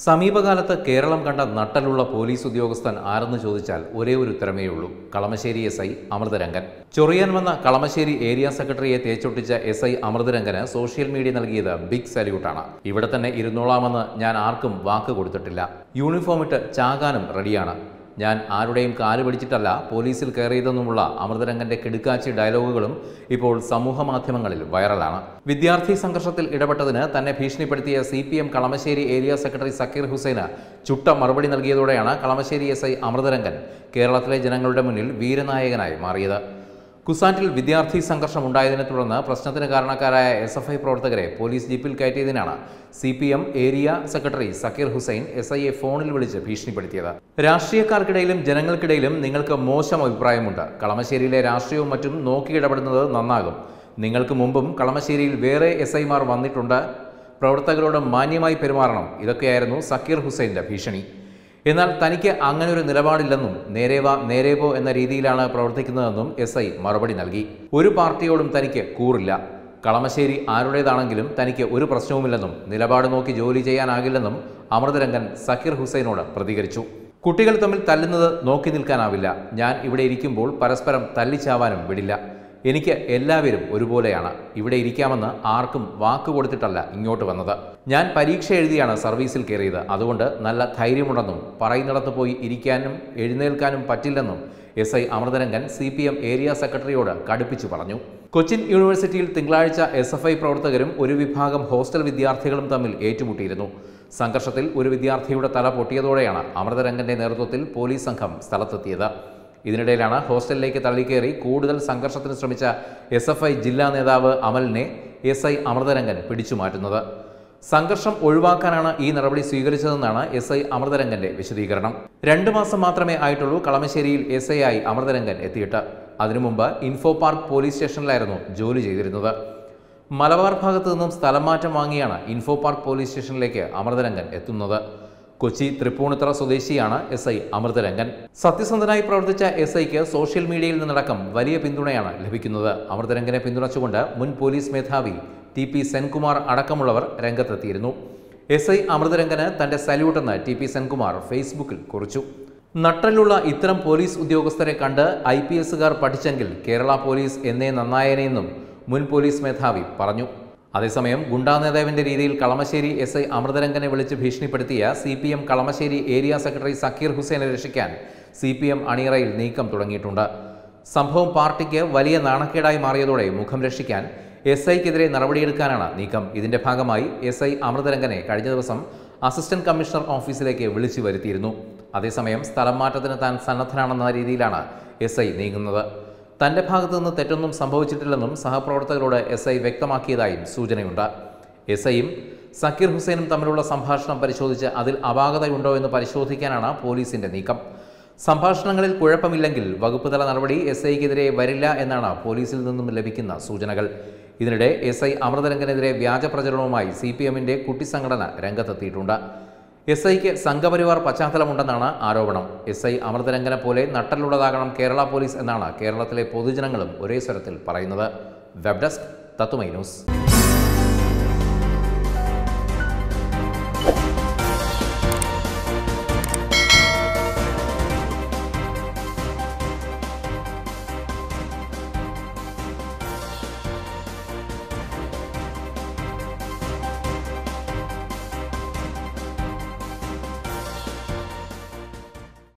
സമീപകാലത്ത് കേരളം കണ്ട നട്ടലുള്ള പോലീസ് ഉദ്യോഗസ്ഥൻ ആരെന്ന് ചോദിച്ചാൽ ഒരേ ഒരു ഉത്തരമേയുള്ളൂ കളമശ്ശേരി എസ് ഐ അമൃതരംഗൻ ചൊറിയാൻ വന്ന കളമശ്ശേരി ഏരിയ സെക്രട്ടറിയെ തേച്ചൊട്ടിച്ച എസ് ഐ അമൃതരംഗന് സോഷ്യൽ മീഡിയ നൽകിയത് ബിഗ് സല്യൂട്ടാണ് ഇവിടെ തന്നെ ഇരുന്നോളാമെന്ന് ഞാൻ ആർക്കും വാക്ക് കൊടുത്തിട്ടില്ല യൂണിഫോം ഇട്ട് ചാകാനും റെഡിയാണ് ഞാൻ ആരുടെയും കാല് പിടിച്ചിട്ടല്ല പോലീസിൽ കയറിയതെന്നുമുള്ള അമൃതരംഗന്റെ കിടുക്കാച്ചി ഡയലോഗുകളും ഇപ്പോൾ സമൂഹ മാധ്യമങ്ങളിൽ വൈറലാണ് വിദ്യാർത്ഥി സംഘർഷത്തിൽ ഇടപെട്ടതിന് തന്നെ ഭീഷണിപ്പെടുത്തിയ C P M Kalamassery area secretary Zakir ഹുസൈന് ചുട്ട മറുപടി നൽകിയതോടെയാണ് കളമശ്ശേരി എസ് ഐ അമൃതരംഗൻ കേരളത്തിലെ ജനങ്ങളുടെ മുന്നിൽ വീരനായകനായി മാറിയത് കുസാറ്റിൽ വിദ്യാർത്ഥി സംഘർഷം ഉണ്ടായതിനെ തുടർന്ന് പ്രശ്നത്തിന് കാരണക്കാരായ എസ് എഫ് ഐ പ്രവർത്തകരെ പോലീസ് ജീപ്പിൽ കയറ്റിയതിനാണ് C P M area secretary Zakir Hussain S ഐയെ ഫോണിൽ വിളിച്ച് ഭീഷണിപ്പെടുത്തിയത് രാഷ്ട്രീയക്കാർക്കിടയിലും ജനങ്ങൾക്കിടയിലും നിങ്ങൾക്ക് മോശം അഭിപ്രായമുണ്ട് കളമശ്ശേരിയിലെ രാഷ്ട്രീയവും മറ്റും നോക്കിയിടപെടുന്നത് നന്നാകും നിങ്ങൾക്ക് മുമ്പും കളമശ്ശേരിയിൽ വേറെ എസ് ഐമാർ വന്നിട്ടുണ്ട് പ്രവർത്തകരോട് മാന്യമായി പെരുമാറണം ഇതൊക്കെയായിരുന്നു സക്കീർ ഹുസൈൻ്റെ ഭീഷണി എന്നാൽ തനിക്ക് അങ്ങനെ ഒരു നിലപാടില്ലെന്നും നേരേവ നേരേവോ എന്ന രീതിയിലാണ് പ്രവർത്തിക്കുന്നതെന്നും എസ് ഐ മറുപടി നൽകി ഒരു പാർട്ടിയോടും തനിക്ക് കൂറില്ല കളമശ്ശേരി ആരുടേതാണെങ്കിലും തനിക്ക് ഒരു പ്രശ്നവുമില്ലെന്നും നിലപാട് നോക്കി ജോലി ചെയ്യാനാകില്ലെന്നും അമൃതരംഗൻ സക്കീർ ഹുസൈനോട് പ്രതികരിച്ചു കുട്ടികൾ തമ്മിൽ തല്ലുന്നത് നോക്കി നിൽക്കാനാവില്ല ഞാൻ ഇവിടെ ഇരിക്കുമ്പോൾ പരസ്പരം തല്ലിച്ചാവാനും വിടില്ല എനിക്ക് എല്ലാവരും ഒരുപോലെയാണ് ഇവിടെ ഇരിക്കാമെന്ന് ആർക്കും വാക്ക് കൊടുത്തിട്ടല്ല ഇങ്ങോട്ട് വന്നത് ഞാൻ പരീക്ഷ എഴുതിയാണ് സർവീസിൽ കയറിയത് അതുകൊണ്ട് നല്ല ധൈര്യമുണ്ടെന്നും പറയുന്നിടത്ത് പോയി ഇരിക്കാനും എഴുന്നേൽക്കാനും പറ്റില്ലെന്നും S I Amritharangan C P M area സെക്രട്ടറിയോട് കടുപ്പിച്ചു പറഞ്ഞു കൊച്ചിൻ യൂണിവേഴ്സിറ്റിയിൽ തിങ്കളാഴ്ച എസ് എഫ് ഐ പ്രവർത്തകരും ഒരു വിഭാഗം ഹോസ്റ്റൽ വിദ്യാർത്ഥികളും തമ്മിൽ ഏറ്റുമുട്ടിയിരുന്നു സംഘർഷത്തിൽ ഒരു വിദ്യാർത്ഥിയുടെ തല പൊട്ടിയതോടെയാണ് അമൃതരംഗന്റെ നേതൃത്വത്തിൽ പോലീസ് സംഘം സ്ഥലത്തെത്തിയത് ഇതിനിടയിലാണ് ഹോസ്റ്റലിലേക്ക് തള്ളിക്കയറി കൂടുതൽ സംഘർഷത്തിന് ശ്രമിച്ച എസ് എഫ് ഐ ജില്ലാ നേതാവ് അമലിനെ എസ് ഐ അമൃതരംഗൻ പിടിച്ചുമാറ്റുന്നത് സംഘർഷം ഒഴിവാക്കാനാണ് ഈ നടപടി സ്വീകരിച്ചതെന്നാണ് എസ് ഐ അമൃതരംഗന്റെ വിശദീകരണം രണ്ടു മാസം മാത്രമേ ആയിട്ടുള്ളൂ കളമശ്ശേരിയിൽ എസ് ഐ ആയി അമൃതരംഗൻ എത്തിയിട്ട് അതിനു മുമ്പ് ഇൻഫോ പാർക്ക് പോലീസ് സ്റ്റേഷനിലായിരുന്നു ജോലി ചെയ്തിരുന്നത് മലബാർ ഭാഗത്തു നിന്നും സ്ഥലം മാറ്റം വാങ്ങിയാണ് ഇൻഫോ പാർക്ക് പോലീസ് സ്റ്റേഷനിലേക്ക് അമൃതരംഗൻ എത്തുന്നത് കൊച്ചി തൃപ്പൂണിത്തറ സ്വദേശിയാണ് എസ് ഐ അമൃതരംഗൻ സത്യസന്ധനായി പ്രവർത്തിച്ച എസ് ഐക്ക് സോഷ്യൽ മീഡിയയിൽ നിന്നടക്കം വലിയ പിന്തുണയാണ് ലഭിക്കുന്നത് അമൃതരംഗനെ പിന്തുണച്ചുകൊണ്ട് മുൻ പോലീസ് മേധാവി ടി പി സെൻകുമാർ അടക്കമുള്ളവർ രംഗത്തെത്തിയിരുന്നു എസ് ഐ അമൃതരംഗന് തന്റെ സല്യൂട്ടെന്ന് ടി പി സെൻകുമാർ ഫേസ്ബുക്കിൽ കുറിച്ചു നട്ടലുള്ള ഇത്തരം പോലീസ് ഉദ്യോഗസ്ഥരെ കണ്ട് ഐ പി എസുകാർ പഠിച്ചെങ്കിൽ കേരള പോലീസ് എന്നേ നന്നായനെയെന്നും മുൻ പോലീസ് മേധാവി പറഞ്ഞു അതേസമയം ഗുണ്ടാ നേതാവിന്റെ രീതിയിൽ കളമശ്ശേരി എസ് ഐ അമൃതരംഗനെ വിളിച്ച് ഭീഷണിപ്പെടുത്തിയ C P M Kalamassery area secretary Zakir ഹുസൈനെ രക്ഷിക്കാൻ സി പി എം അണിയറയിൽ നീക്കം തുടങ്ങിയിട്ടുണ്ട് സംഭവം പാർട്ടിക്ക് വലിയ നാണക്കേടായി മാറിയതോടെ മുഖം രക്ഷിക്കാൻ എസ് ഐക്കെതിരെ നടപടിയെടുക്കാനാണ് നീക്കം ഇതിന്റെ ഭാഗമായി എസ് ഐ അമൃതരംഗനെ കഴിഞ്ഞ ദിവസം അസിസ്റ്റന്റ് കമ്മീഷണർ ഓഫീസിലേക്ക് വിളിച്ചു വരുത്തിയിരുന്നു അതേസമയം സ്ഥലം മാറ്റത്തിന് താൻ സന്നദ്ധനാണെന്ന രീതിയിലാണ് എസ് ഐ നീങ്ങുന്നത് തന്റെ ഭാഗത്തു നിന്ന് തെറ്റൊന്നും സംഭവിച്ചിട്ടില്ലെന്നും സഹപ്രവർത്തകരോട് എസ് ഐ വ്യക്തമാക്കിയതായും സൂചനയുണ്ട് എസ് ഐയും സക്കീർ ഹുസൈനും തമ്മിലുള്ള സംഭാഷണം പരിശോധിച്ച് അതിൽ അപാകതയുണ്ടോ എന്ന് പരിശോധിക്കാനാണ് പോലീസിന്റെ നീക്കം സംഭാഷണങ്ങളിൽ കുഴപ്പമില്ലെങ്കിൽ വകുപ്പ് തല നടപടി എസ് ഐക്കെതിരെ വരില്ല എന്നാണ് പോലീസിൽ നിന്നും ലഭിക്കുന്ന സൂചനകൾ ഇതിനിടെ എസ് ഐ അമൃതരംഗനെതിരെ വ്യാജ പ്രചരണവുമായി സി പി എമ്മിന്റെ കുട്ടിസംഘടന രംഗത്തെത്തിയിട്ടുണ്ട് എസ് ഐക്ക് സംഘപരിവാർ പശ്ചാത്തലമുണ്ടെന്നാണ് ആരോപണം എസ് ഐ അമൃതരംഗനെ പോലെ നട്ടലുള്ളതാകണം കേരള പോലീസ് എന്നാണ് കേരളത്തിലെ പൊതുജനങ്ങളും ഒരേ സ്വരത്തിൽ പറയുന്നത് വെബ് ഡെസ്ക് തത്തുമൈ ന്യൂസ്